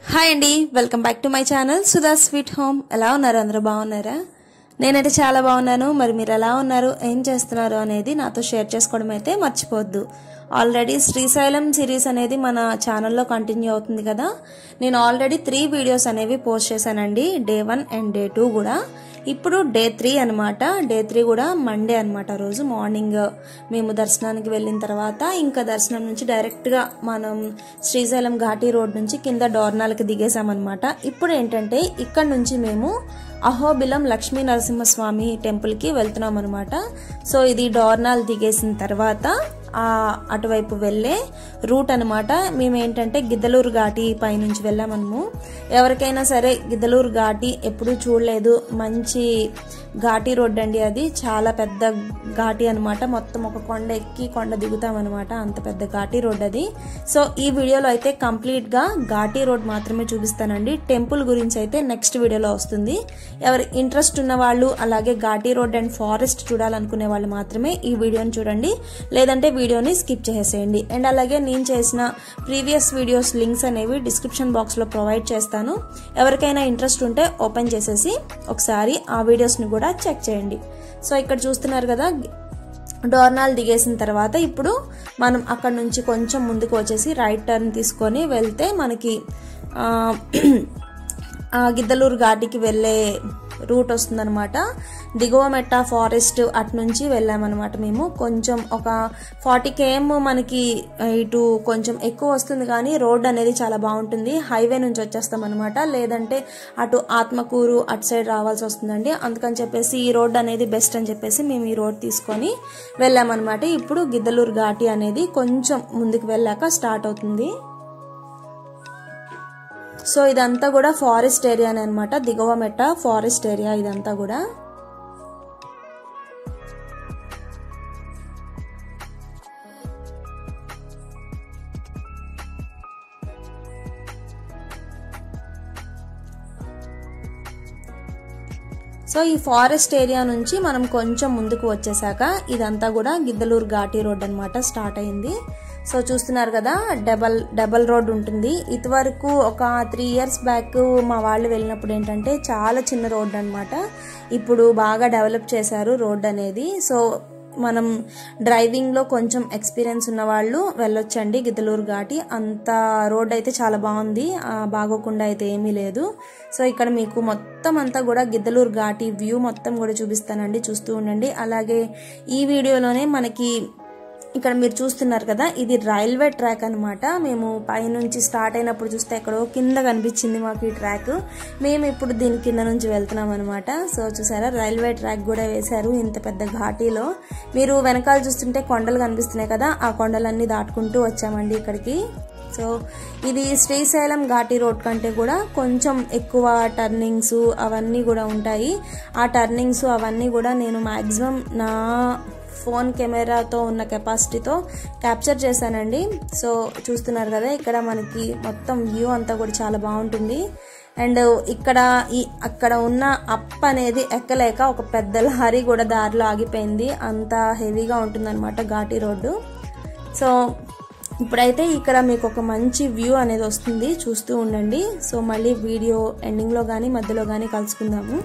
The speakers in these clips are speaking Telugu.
హాయ్ అండి welcome back to my channel Sudha sweet home ఎలా ఉన్నారు అందరూ బాగున్నారా నేనైతే చాలా బాగున్నాను మరి మీరు ఎలా ఉన్నారు ఏం చేస్తున్నారు అనేది నాతో షేర్ చేసుకోవడం అయితే మర్చిపోవద్దు ఆల్రెడీ శ్రీశైలం సిరీస్ అనేది మన ఛానల్లో కంటిన్యూ అవుతుంది కదా నేను ఆల్రెడీ త్రీ వీడియోస్ అనేవి పోస్ట్ చేశానండి day one and day two కూడా ఇప్పుడు డే త్రీ అనమాట డే త్రీ కూడా మండే అనమాట రోజు మార్నింగ్ మేము దర్శనానికి వెళ్ళిన తర్వాత ఇంకా దర్శనం నుంచి డైరెక్ట్గా మనం శ్రీశైలం ఘాటీ రోడ్ నుంచి కింద డోర్నాలకి దిగేసామన్నమాట ఇప్పుడు ఏంటంటే ఇక్కడ నుంచి మేము అహోబిలం లక్ష్మీ నరసింహస్వామి టెంపుల్కి వెళ్తున్నాం అనమాట సో ఇది డోర్నాల్ దిగేసిన తర్వాత ఆ అటువైపు వెళ్ళే రూట్ అనమాట మేము ఏంటంటే గిద్దలూరు ఘాటి పైనుంచి వెళ్ళామనము ఎవరికైనా సరే గిద్దలూరు ఘాటి ఎప్పుడూ చూడలేదు మంచి ఘాటి రోడ్ అండి అది చాలా పెద్ద ఘాటి అనమాట మొత్తం ఒక కొండ ఎక్కి కొండ దిగుతామన్నమాట అంత పెద్ద ఘాటి రోడ్ అది సో ఈ వీడియోలో అయితే కంప్లీట్గా ఘాటి రోడ్ మాత్రమే చూపిస్తానండి టెంపుల్ గురించి అయితే నెక్స్ట్ వీడియోలో వస్తుంది ఎవరి ఇంట్రెస్ట్ ఉన్న వాళ్ళు అలాగే ఘాటి రోడ్ అండ్ ఫారెస్ట్ చూడాలనుకునే వాళ్ళు మాత్రమే ఈ వీడియోని చూడండి లేదంటే వీడియోని స్కిప్ చేసేయండి అండ్ అలాగే నేను చేసిన ప్రీవియస్ వీడియోస్ లింక్స్ అనేవి డిస్క్రిప్షన్ బాక్స్లో ప్రొవైడ్ చేస్తాను ఎవరికైనా ఇంట్రెస్ట్ ఉంటే ఓపెన్ చేసేసి ఒకసారి ఆ వీడియోస్ని కూడా చెక్ చేయండి సో ఇక్కడ చూస్తున్నారు కదా డోర్నాల్ దిగేసిన తర్వాత ఇప్పుడు మనం అక్కడ నుంచి కొంచెం ముందుకు వచ్చేసి రైట్ టర్న్ తీసుకొని వెళ్తే మనకి గిద్దలూరు ఘాటికి వెళ్ళే రూట్ వస్తుందనమాట దిగువ మెట్ట ఫారెస్ట్ అటు నుంచి వెళ్ళామన్నమాట మేము కొంచెం ఒక ఫార్టీ కేఎం మనకి ఇటు కొంచెం ఎక్కువ వస్తుంది కానీ రోడ్ అనేది చాలా బాగుంటుంది హైవే నుంచి వచ్చేస్తాం అనమాట లేదంటే అటు ఆత్మకూరు అటు సైడ్ రావాల్సి వస్తుందండి అందుకని చెప్పేసి ఈ రోడ్ అనేది బెస్ట్ అని చెప్పేసి మేము ఈ రోడ్ తీసుకొని వెళ్ళామన్నమాట ఇప్పుడు గిద్దలూరు ఘాటి అనేది కొంచెం ముందుకు వెళ్ళాక స్టార్ట్ అవుతుంది సో ఇదంతా కూడా ఫారెస్ట్ ఏరియానే అనమాట దిగువ మెట్ట ఫారెస్ట్ ఏరియా ఇదంతా కూడా సో ఈ ఫారెస్ట్ ఏరియా నుంచి మనం కొంచెం ముందుకు వచ్చేసాక ఇదంతా కూడా గిద్దలూరు ఘాటి రోడ్ అనమాట స్టార్ట్ అయింది సో చూస్తున్నారు కదా డబల్ డబల్ రోడ్ ఉంటుంది ఇదివరకు ఒక త్రీ ఇయర్స్ బ్యాక్ మా వాళ్ళు వెళ్ళినప్పుడు ఏంటంటే చాలా చిన్న రోడ్ అనమాట ఇప్పుడు బాగా డెవలప్ చేశారు రోడ్ అనేది సో మనం డ్రైవింగ్లో కొంచెం ఎక్స్పీరియన్స్ ఉన్న వాళ్ళు వెళ్ళొచ్చండి గిద్దలూరు ఘాటి అంత రోడ్ అయితే చాలా బాగుంది బాగోకుండా అయితే ఏమీ లేదు సో ఇక్కడ మీకు మొత్తం అంతా కూడా గిద్దలూరు ఘాటి వ్యూ మొత్తం కూడా చూపిస్తానండి చూస్తూ ఉండండి అలాగే ఈ వీడియోలోనే మనకి ఇక్కడ మీరు చూస్తున్నారు కదా ఇది రైల్వే ట్రాక్ అనమాట మేము పైనుంచి స్టార్ట్ అయినప్పుడు చూస్తే ఎక్కడో కింద కనిపించింది మాకు ఈ ట్రాక్ మేము ఇప్పుడు దీని కింద నుంచి వెళ్తున్నాం అనమాట సో చూసారా రైల్వే ట్రాక్ కూడా వేశారు ఇంత పెద్ద ఘాటీలో మీరు వెనకాల చూస్తుంటే కొండలు కనిపిస్తున్నాయి కదా ఆ కొండలన్నీ దాటుకుంటూ వచ్చామండి ఇక్కడికి సో ఇది శ్రీశైలం ఘాటి రోడ్ కంటే కూడా కొంచెం ఎక్కువ టర్నింగ్స్ అవన్నీ కూడా ఉంటాయి ఆ టర్నింగ్స్ అవన్నీ కూడా నేను మ్యాక్సిమం నా ఫోన్ కెమెరాతో ఉన్న కెపాసిటీతో క్యాప్చర్ చేశానండి సో చూస్తున్నారు కదా ఇక్కడ మనకి మొత్తం వ్యూ అంతా కూడా చాలా బాగుంటుంది అండ్ ఇక్కడ ఈ అక్కడ ఉన్న అప్ అనేది ఎక్కలేక ఒక పెద్ద లారీ కూడా దారిలో ఆగిపోయింది అంత హెవీగా ఉంటుందన్నమాట ఘాటి రోడ్డు సో ఇప్పుడైతే ఇక్కడ మీకు ఒక మంచి వ్యూ అనేది వస్తుంది చూస్తూ ఉండండి సో మళ్ళీ వీడియో ఎండింగ్లో కానీ మధ్యలో కానీ కలుసుకుందాము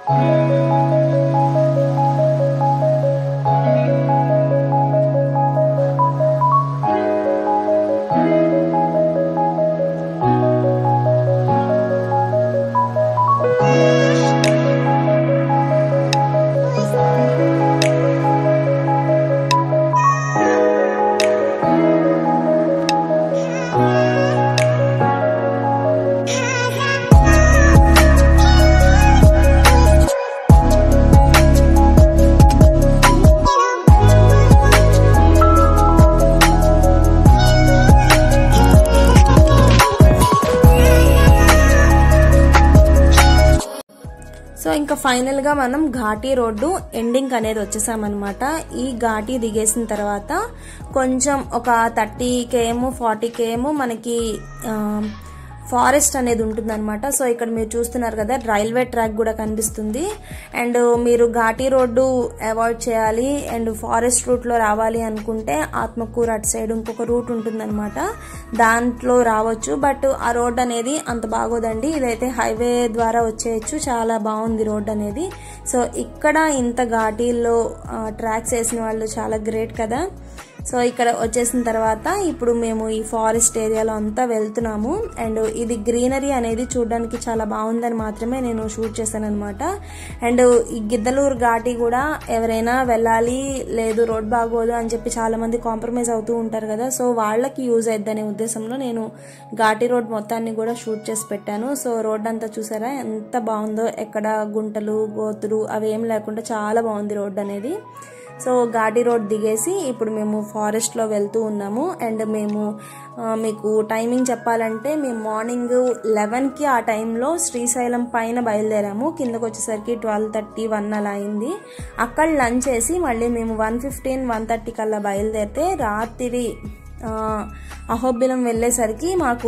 సో ఇంకా ఫైనల్గా మనం ఘాటీ రోడ్డు ఎండింగ్ అనేది వచ్చేసామన్నమాట ఈ ఘాటీ దిగేసిన తర్వాత కొంచెం ఒక థర్టీ కేఎం ఫార్టీ కేఎం మనకి ఆ, ఫారెస్ట్ అనేది ఉంటుందన్నమాట సో ఇక్కడ మీరు చూస్తున్నారు కదా రైల్వే ట్రాక్ కూడా కనిపిస్తుంది అండ్ మీరు ఘాటీ రోడ్డు అవాయిడ్ చేయాలి అండ్ ఫారెస్ట్ రూట్లో రావాలి అనుకుంటే ఆత్మకూరు అటు సైడ్ ఇంకొక రూట్ ఉంటుందన్నమాట దాంట్లో రావచ్చు బట్ ఆ రోడ్ అనేది అంత బాగోదండి ఇదైతే హైవే ద్వారా వచ్చేయచ్చు చాలా బాగుంది రోడ్ అనేది సో ఇక్కడ ఇంత ఘాటీల్లో ట్రాక్స్ వేసిన వాళ్ళు చాలా గ్రేట్ కదా సో ఇక్కడ వచ్చేసిన తర్వాత ఇప్పుడు మేము ఈ ఫారెస్ట్ ఏరియాలో అంతా వెళ్తున్నాము అండ్ ఇది గ్రీనరీ అనేది చూడడానికి చాలా బాగుందని మాత్రమే నేను షూట్ చేశాను అనమాట అండ్ ఈ గిద్దలూరు ఘాటి కూడా ఎవరైనా వెళ్ళాలి లేదు రోడ్ బాగోదు అని చెప్పి చాలా మంది కాంప్రమైజ్ అవుతూ ఉంటారు కదా సో వాళ్ళకి యూజ్ అనే ఉద్దేశంలో నేను ఘాటి రోడ్ మొత్తాన్ని కూడా షూట్ చేసి పెట్టాను సో రోడ్ అంతా చూసారా ఎంత బాగుందో ఎక్కడ గుంటలు గోతులు అవి ఏం లేకుండా చాలా బాగుంది రోడ్ అనేది సో ఘాటి రోడ్ దిగేసి ఇప్పుడు మేము ఫారెస్ట్లో వెళ్తూ ఉన్నాము అండ్ మేము ఆ, మీకు టైమింగ్ చెప్పాలంటే మేము మార్నింగ్ లెవెన్కి ఆ టైంలో శ్రీశైలం పైన బయలుదేరాము కిందకు వచ్చేసరికి ట్వెల్వ్ థర్టీ వన్ అలా అయింది అక్కడ లంచ్ చేసి మళ్ళీ మేము వన్ ఫిఫ్టీన్ వన్ థర్టీ కల్లా బయలుదేరితే రాత్రి ఆ, అహోబిలం వెళ్ళేసరికి మాకు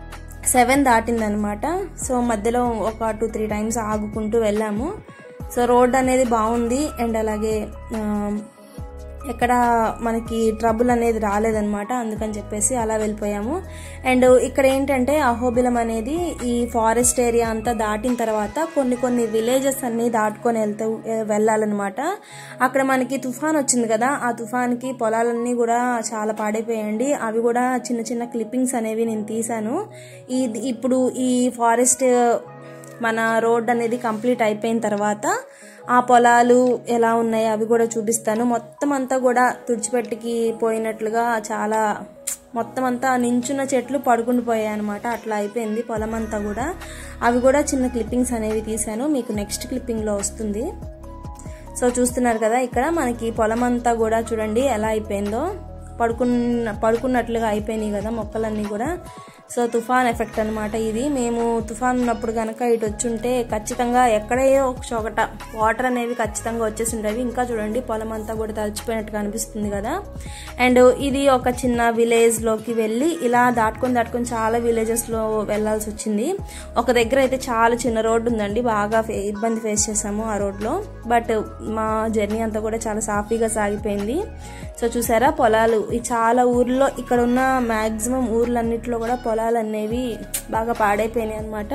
సెవెన్ దాటిందనమాట సో మధ్యలో ఒక టూ త్రీ టైమ్స్ ఆగుకుంటూ వెళ్ళాము సో రోడ్ అనేది బాగుంది అండ్ అలాగే ఆ, ఎక్కడ మనకి ట్రబుల్ అనేది రాలేదన్నమాట అందుకని చెప్పేసి అలా వెళ్ళిపోయాము అండ్ ఇక్కడ ఏంటంటే అహోబిలం అనేది ఈ ఫారెస్ట్ ఏరియా అంతా దాటిన తర్వాత కొన్ని కొన్ని విలేజెస్ అన్ని దాటుకొని వెళ్తూ వెళ్ళాలన్నమాట అక్కడ మనకి తుఫాన్ వచ్చింది కదా ఆ తుఫాన్కి పొలాలన్నీ కూడా చాలా పాడైపోయాయండి అవి కూడా చిన్న చిన్న క్లిప్పింగ్స్ అనేవి నేను తీశాను ఈ ఇప్పుడు ఈ ఫారెస్ట్ మన రోడ్ అనేది కంప్లీట్ అయిపోయిన తర్వాత ఆ పొలాలు ఎలా ఉన్నాయి అవి కూడా చూపిస్తాను మొత్తం అంతా కూడా తుడిచిపెట్టికి పోయినట్లుగా చాలా మొత్తం అంతా నించున్న చెట్లు పడుకుని పోయాయి అనమాట అట్లా అయిపోయింది పొలం అంతా కూడా అవి కూడా చిన్న క్లిప్పింగ్స్ అనేవి తీశాను మీకు నెక్స్ట్ క్లిప్పింగ్లో వస్తుంది సో చూస్తున్నారు కదా ఇక్కడ మనకి పొలం అంతా కూడా చూడండి ఎలా అయిపోయిందో పడుకున్న పడుకున్నట్లుగా అయిపోయినాయి కదా మొక్కలన్నీ కూడా సో తుఫాన్ ఎఫెక్ట్ అనమాట ఇది మేము తుఫాన్ ఉన్నప్పుడు కనుక ఇటు వచ్చుంటే ఖచ్చితంగా ఎక్కడో ఒక చోకట వాటర్ అనేవి ఖచ్చితంగా వచ్చేసిండేవి ఇంకా చూడండి పొలం అంతా కూడా తడిచిపోయినట్టు కనిపిస్తుంది కదా అండ్ ఇది ఒక చిన్న విలేజ్లోకి వెళ్ళి ఇలా దాటుకొని దాటుకొని చాలా విలేజెస్లో వెళ్ళాల్సి వచ్చింది ఒక దగ్గర అయితే చాలా చిన్న రోడ్డు ఉందండి బాగా ఫే- ఇబ్బంది ఫేస్ చేసాము ఆ రోడ్లో బట్ మా జర్నీ అంతా కూడా చాలా సాఫీగా సాగిపోయింది సో చూసారా పొలాలు ఈ చాలా ఊర్లో ఇక్కడ ఉన్న మ్యాక్సిమం ఊర్లన్నిట్లో కూడా పొలాలు అనేవి బాగా పాడైపోయినాయి అనమాట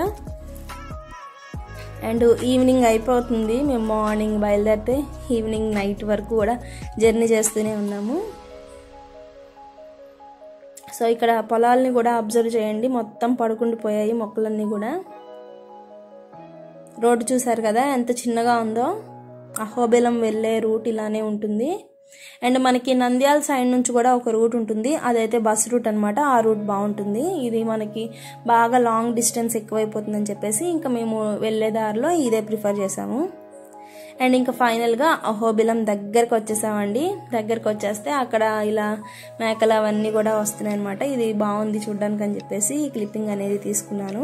అండ్ ఈవినింగ్ అయిపోతుంది మేము మార్నింగ్ బయలుదేరితే ఈవినింగ్ నైట్ వరకు కూడా జర్నీ చేస్తూనే ఉన్నాము సో ఇక్కడ పొలాల్ని కూడా అబ్జర్వ్ చేయండి మొత్తం పడుకుండిపోయాయి మొక్కలన్నీ కూడా రోడ్డు చూసారు కదా ఎంత చిన్నగా ఉందో అహోబిలం వెళ్ళే రూట్ ఇలానే ఉంటుంది అండ్ మనకి నంద్యాల సైడ్ నుంచి కూడా ఒక రూట్ ఉంటుంది అదైతే బస్ రూట్ అనమాట ఆ రూట్ బాగుంటుంది ఇది మనకి బాగా లాంగ్ డిస్టెన్స్ ఎక్కువైపోతుందని చెప్పేసి ఇంకా మేము వెళ్ళే దారిలో ఇదే ప్రిఫర్ చేసాము అండ్ ఇంకా ఫైనల్గా అహోబిలం దగ్గరకు వచ్చేసామండి దగ్గరకు వచ్చేస్తే అక్కడ ఇలా మేకలు అవన్నీ కూడా వస్తున్నాయి అనమాట ఇది బాగుంది చూడడానికి అని చెప్పేసి ఈ క్లిప్పింగ్ అనేది తీసుకున్నాను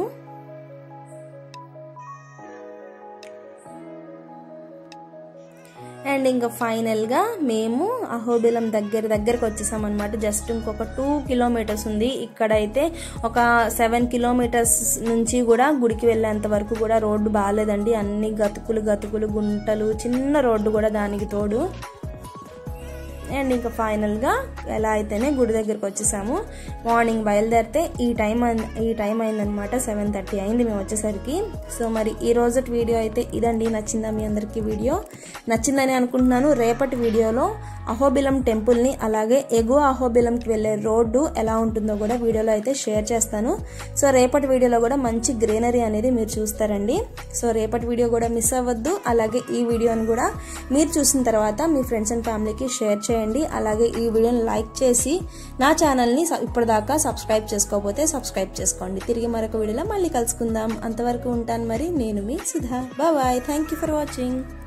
అండ్ ఇంకా ఫైనల్గా మేము అహోబిలం దగ్గర దగ్గరకు వచ్చేసాం అనమాట జస్ట్ ఇంకొక టూ కిలోమీటర్స్ ఉంది ఇక్కడైతే ఒక సెవెన్ కిలోమీటర్స్ నుంచి కూడా గుడికి వెళ్ళేంత వరకు కూడా రోడ్డు బాగాలేదండి అన్ని గతుకులు గతుకులు గుంటలు చిన్న రోడ్డు కూడా దానికి తోడు అండ్ ఇంకా ఫైనల్గా ఎలా అయితేనే గుడి దగ్గరికి వచ్చేసాము మార్నింగ్ బయలుదేరితే ఈ టైం అయింది- ఈ టైం అయిందనమాట సెవెన్ థర్టీ అయింది మేము వచ్చేసరికి సో మరి ఈ రోజు వీడియో అయితే ఇదండి నచ్చిందా మీ అందరికీ వీడియో నచ్చిందని అనుకుంటున్నాను రేపటి వీడియోలో అహోబిలం టెంపుల్ని అలాగే ఎగువ అహోబిలంకి వెళ్ళే రోడ్డు ఎలా ఉంటుందో కూడా వీడియోలో అయితే షేర్ చేస్తాను సో రేపటి వీడియోలో కూడా మంచి గ్రీనరీ అనేది మీరు చూస్తారండి సో రేపటి వీడియో కూడా మిస్ అవ్వద్దు అలాగే ఈ వీడియోని కూడా మీరు చూసిన తర్వాత మీ ఫ్రెండ్స్ అండ్ ఫ్యామిలీకి షేర్ చేయండి అలాగే ఈ వీడియోని లైక్ చేసి నా ఛానల్ని స- ఇప్పటిదాకా సబ్స్క్రైబ్ చేసుకోకపోతే సబ్స్క్రైబ్ చేసుకోండి తిరిగి మరొక వీడియోలో మళ్ళీ కలుసుకుందాం అంతవరకు ఉంటాను మరి నేను మీ Sudha bye thank you for watching